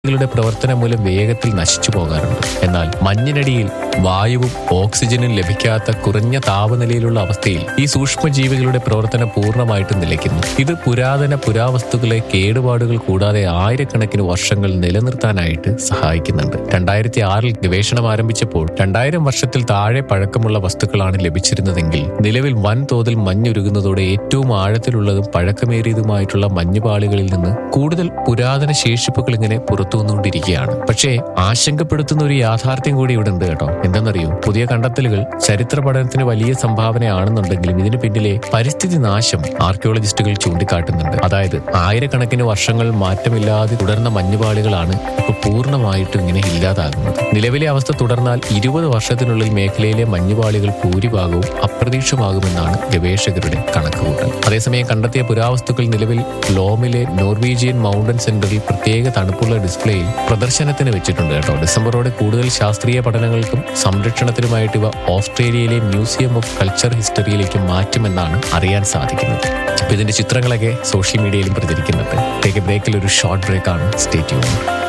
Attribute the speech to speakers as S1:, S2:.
S1: ങ്ങളുടെ പ്രവർത്തനം മൂലം വേഗത്തിൽ നശിച്ചു പോകാറുണ്ട് എന്നാൽ മഞ്ഞിനടിയിൽ വായുവും ഓക്സിജനും ലഭിക്കാത്ത കുറഞ്ഞ താപനിലയിലുള്ള അവസ്ഥയിൽ ഈ സൂക്ഷ്മജീവികളുടെ പ്രവർത്തനം പൂർണ്ണമായിട്ടും നിലയ്ക്കുന്നു ഇത് പുരാതന പുരാവസ്തുക്കളെ കേടുപാടുകൾ കൂടാതെ ആയിരക്കണക്കിന് വർഷങ്ങൾ നിലനിർത്താനായിട്ട് സഹായിക്കുന്നുണ്ട് രണ്ടായിരത്തി ആറിൽ ഗവേഷണം ആരംഭിച്ചപ്പോൾ രണ്ടായിരം വർഷത്തിൽ താഴെ പഴക്കമുള്ള വസ്തുക്കളാണ് ലഭിച്ചിരുന്നതെങ്കിൽ നിലവിൽ വൻതോതിൽ മഞ്ഞുരുകുന്നതോടെ ഏറ്റവും ആഴത്തിലുള്ളതും പഴക്കമേറിയതുമായിട്ടുള്ള മഞ്ഞുപാളികളിൽ നിന്ന് കൂടുതൽ പുരാതന ശേഷിപ്പുകൾ ഇങ്ങനെ പുറത്തു വന്നുകൊണ്ടിരിക്കുകയാണ് പക്ഷേ ആശങ്കപ്പെടുത്തുന്ന ഒരു യാഥാർത്ഥ്യം കൂടി ഇവിടെ ഉണ്ട് കേട്ടോ എന്തെന്നറിയോ പുതിയ കണ്ടെത്തലുകൾ ചരിത്ര പഠനത്തിന് വലിയ സംഭാവനയാണെന്നുണ്ടെങ്കിലും ഇതിന് പിന്നിലെ പരിസ്ഥിതി നാശം ആർക്കിയോളജിസ്റ്റുകൾ ചൂണ്ടിക്കാട്ടുന്നുണ്ട് അതായത് ആയിരക്കണക്കിന് വർഷങ്ങൾ മാറ്റമില്ലാതെ തുടർന്ന മഞ്ഞുപാളികളാണ് ഇപ്പോൾ പൂർണ്ണമായിട്ടും ഇങ്ങനെ ഇല്ലാതാകുന്നത് നിലവിലെ അവസ്ഥ തുടർന്നാൽ ഇരുപത് വർഷത്തിനുള്ളിൽ മേഖലയിലെ മഞ്ഞുപാളികൾ ഭൂരിഭാഗവും അപ്രതീക്ഷമാകുമെന്നാണ് ഗവേഷകരുടെ കണക്കുകൂട്ടൽ അതേസമയം കണ്ടെത്തിയ പുരാവസ്തുക്കൾ നിലവിൽ ലോമിലെ നോർവീജിയൻ മൗണ്ടൻ സെന്ററിൽ പ്രത്യേക തണുപ്പുള്ള ഡിസ്പ്ലേയിൽ പ്രദർശനത്തിന് വെച്ചിട്ടുണ്ട് കേട്ടോ ഡിസംബറോടെ കൂടുതൽ ശാസ്ത്രീയ പഠനങ്ങൾക്കും സംരക്ഷണത്തിനുമായിട്ട് ഇവ ഓസ്ട്രേലിയയിലെ മ്യൂസിയം ഓഫ് കൾച്ചർ ഹിസ്റ്ററിയിലേക്ക് മാറ്റുമെന്നാണ് അറിയാൻ സാധിക്കുന്നത് അപ്പൊ ഇതിന്റെ ചിത്രങ്ങളൊക്കെ സോഷ്യൽ മീഡിയയിലും പ്രചരിക്കുന്നുണ്ട് ടേക്ക് എ ബ്രേക്കിൽ ഒരു ഷോർട്ട് ബ്രേക്കാണ് സ്റ്റേറ്റ് ചെയ്യുന്നത്